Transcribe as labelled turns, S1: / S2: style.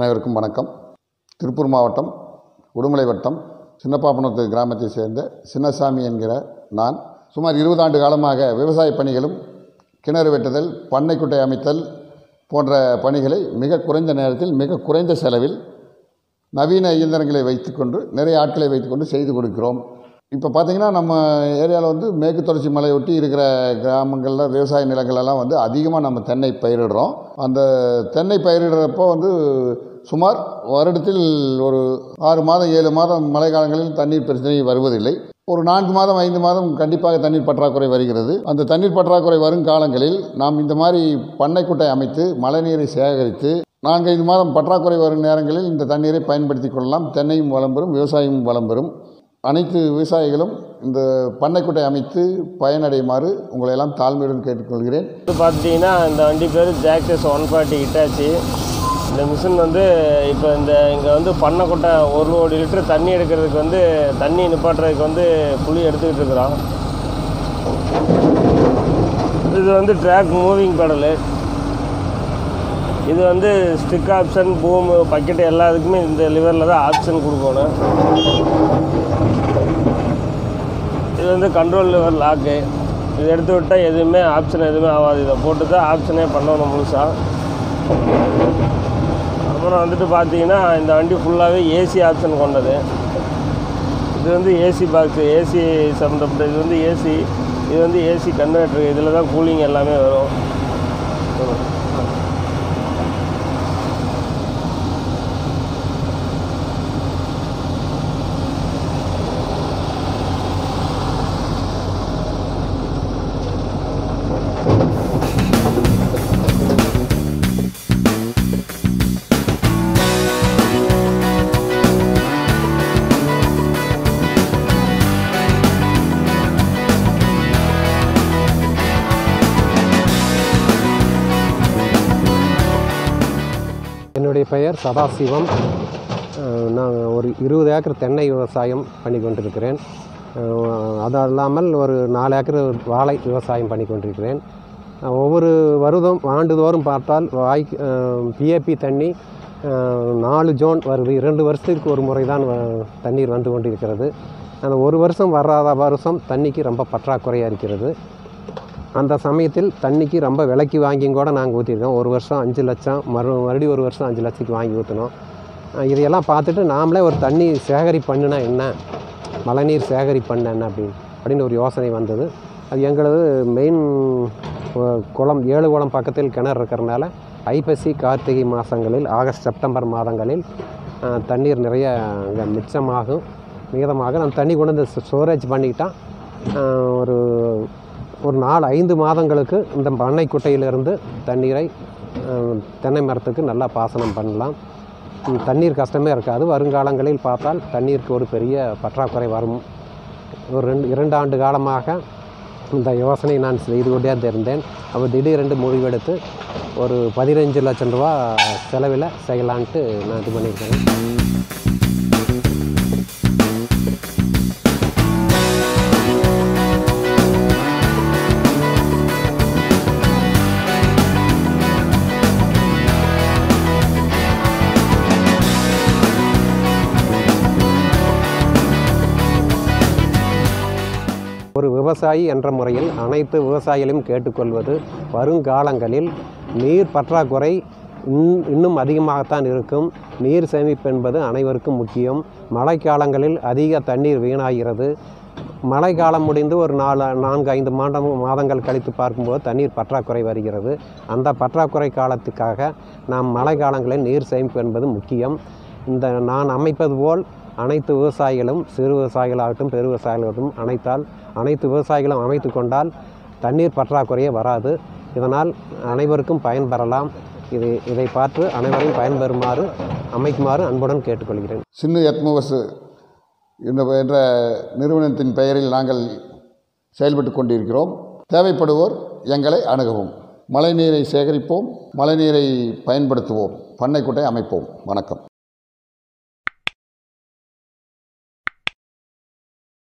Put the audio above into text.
S1: அனைவருக்கும் வணக்கம் திருப்பூர் மாவட்டம் உடுமலை வட்டம் சின்னப்பாப்பனத்து கிராமத்தை சேர்ந்த சின்னசாமி என்கிற நான் சுமார் இருபது ஆண்டு காலமாக விவசாய பணிகளும் கிணறு வெட்டுதல் பண்ணைக்குட்டை அமைத்தல் போன்ற பணிகளை மிக குறைந்த நேரத்தில் மிக குறைந்த செலவில் நவீன இயந்திரங்களை வைத்துக்கொண்டு நிறைய ஆட்களை வைத்துக்கொண்டு செய்து கொடுக்கிறோம் இப்போ பார்த்தீங்கன்னா நம்ம ஏரியாவில் வந்து மேற்கு தொடர்ச்சி மலை ஒட்டி இருக்கிற கிராமங்களில் விவசாய நிலங்களெல்லாம் வந்து அதிகமாக நம்ம தென்னை பயிரிடுறோம் அந்த தென்னை பயிரிடுறப்போ வந்து சுமார் வருடத்தில் ஒரு ஆறு மாதம் ஏழு மாதம் மழை காலங்களில் தண்ணீர் பிரச்சனை வருவதில்லை ஒரு நான்கு மாதம் ஐந்து மாதம் கண்டிப்பாக தண்ணீர் பற்றாக்குறை வருகிறது அந்த தண்ணீர் பற்றாக்குறை வரும் காலங்களில் நாம் இந்த மாதிரி பண்ணைக்குட்டை அமைத்து மழைநீரை சேகரித்து நான்கைந்து மாதம் பற்றாக்குறை வரும் நேரங்களில் இந்த தண்ணீரை பயன்படுத்தி கொள்ளலாம் தென்னையும் வளம் பெறும் விவசாயமும் வளம் பெறும் அனைத்து விவசாயிகளும் இந்த பண்ணைக்குட்டை அமைத்து பயனடையுமாறு உங்களை எல்லாம் தாழ்மையுடன் கேட்டுக்கொள்கிறேன்
S2: இது பார்த்துட்டிங்கன்னா இந்த வண்டி பேர் ஜாக்டஸ் ஒன் ஃபார்ட்டி ஹிட்டாச்சி இந்த மிஷின் வந்து இப்போ இந்த இங்கே வந்து பண்ணைக்குட்டை ஒரு கோடி லிட்டர் தண்ணி எடுக்கிறதுக்கு வந்து தண்ணி நிப்பாட்டுறதுக்கு வந்து புளி எடுத்துக்கிட்டு இருக்கிறோம் இது வந்து ட்ராக் மூவிங் பெடலு இது வந்து ஸ்டிக் ஆப்ஷன் பூமு பக்கெட்டு எல்லாத்துக்குமே இந்த லிவரில் தான் ஆப்ஷன் கொடுக்கணும் இது வந்து கண்ட்ரோல் லிவர் லாக்கு இது எடுத்து விட்டால் எதுவுமே ஆப்ஷன் எதுவுமே ஆகாது இதை போட்டு தான் ஆப்ஷனே பண்ணணும் முழுசாக அப்புறம் வந்துட்டு பார்த்தீங்கன்னா இந்த வண்டி ஃபுல்லாகவே ஏசி ஆப்ஷன் கொண்டது இது வந்து ஏசி பாக்ஸு ஏசி சம்மந்தப்பட்ட இது வந்து ஏசி இது வந்து ஏசி கன்வெர்ட்ரு இதில் தான் கூலிங் எல்லாமே வரும்
S3: என்னுடைய பெயர் சதாசிவம் அஹ் நான் ஒரு இருபது ஏக்கர் தென்னை விவசாயம் பண்ணி கொண்டிருக்கிறேன் அஹ் அது இல்லாமல் ஒரு நாலு ஏக்கர் வாழை விவசாயம் பண்ணி கொண்டிருக்கிறேன் அஹ் ஒவ்வொரு வருடம் ஆண்டுதோறும் பார்த்தால் வாய் பிஏபி தண்ணி அஹ் நாலு ஜோன் வருது இரண்டு வருஷத்துக்கு ஒரு முறை தான் வ- தண்ணீர் வந்து கொண்டிருக்கிறது அந்த ஒரு வருஷம் வராத வருஷம் தண்ணிக்கு ரொம்ப பற்றாக்குறையாக இருக்கிறது அந்த சமயத்தில் தண்ணிக்கு ரொம்ப விலைக்கு வாங்கியும் கூட நாங்கள் ஊற்றிருக்கோம் ஒரு வருஷம் அஞ்சு லட்சம் மறு மறுபடியும் ஒரு வருஷம் அஞ்சு லட்சத்துக்கு வாங்கி ஊற்றினோம் அஹ் இதையெல்லாம் பார்த்துட்டு நாமளே ஒரு தண்ணி சேகரி பண்ணுனா என்ன மழைநீர் சேகரி பண்ண என்ன அப்படின்னு அப்படின்னு ஒரு யோசனை வந்தது அது எங்களது மெயின் குளம் ஏழு குளம் பக்கத்தில் கிணறு இருக்கிறனால ஐப்பசி கார்த்திகை மாதங்களில் ஆகஸ்ட் செப்டம்பர் மாதங்களில் அஹ், தண்ணீர் நிறைய இங்கே மிச்சமாகும் மீதமாக நம்ம தண்ணி கொண்டு வந்து ஸ்டோரேஜ் பண்ணிக்கிட்டால் அஹ், ஒரு ஒரு நாலு ஐந்து மாதங்களுக்கு இந்த பண்ணை குட்டையிலிருந்து தண்ணீரை அஹ், தென்னை மரத்துக்கு நல்லா பாசனம் பண்ணலாம் ம், தண்ணீர் கஷ்டமே இருக்காது வருங்காலங்களில் பார்த்தால் தண்ணீருக்கு ஒரு பெரிய பற்றாக்குறை வரும் ஒரு ரெண்டு இரண்டு ஆண்டு காலமாக இந்த யோசனை நான் செய்து கொண்டே இருந்தேன் அப்போ திடீரென்று முடிவெடுத்து ஒரு பதினஞ்சு லட்சம் ரூபா செலவில் செய்யலான்ட்டு நான் இது பண்ணியிருக்கிறேன் ஒரு விவசாயி என்ற முறையில் அனைத்து விவசாயிகளையும் கேட்டுக்கொள்வது வருங்காலங்களில் நீர் பற்றாக்குறை இன் இன்னும் அதிகமாகத்தான் இருக்கும் நீர் சேமிப்பு என்பது அனைவருக்கும் முக்கியம் மழைக்காலங்களில் அதிக தண்ணீர் வீணாகிறது மழைக்காலம் முடிந்து ஒரு நாலு நான்கு ஐந்து மாதம் மாதங்கள் கழித்து பார்க்கும்போது தண்ணீர் பற்றாக்குறை வருகிறது அந்த பற்றாக்குறை காலத்துக்காக நாம் மழை காலங்களில் நீர் சேமிப்பு என்பது முக்கியம் இந்த நான் அமைப்பது போல் அனைத்து விவசாயிகளும் சிறு விவசாயிகளாகட்டும் பெரு விவசாயிகளாகட்டும் அனைத்தால் அனைத்து விவசாயிகளும் அமைத்து கொண்டால் தண்ணீர் பற்றாக்குறையே வராது இதனால் அனைவருக்கும் பயன்பெறலாம் இது இதை பார்த்து அனைவரையும் பயன்பெறுமாறு அமைக்குமாறு அன்புடன் கேட்டுக்கொள்கிறேன்
S1: சின்னு எத்மோவஸ் என்ற என்ற நிறுவனத்தின் பெயரில் நாங்கள் செயல்பட்டு கொண்டிருக்கிறோம் தேவைப்படுவோர் எங்களை அணுகவும் மழைநீரை சேகரிப்போம் மழைநீரை பயன்படுத்துவோம் பண்ணைக்குட்டை அமைப்போம் வணக்கம்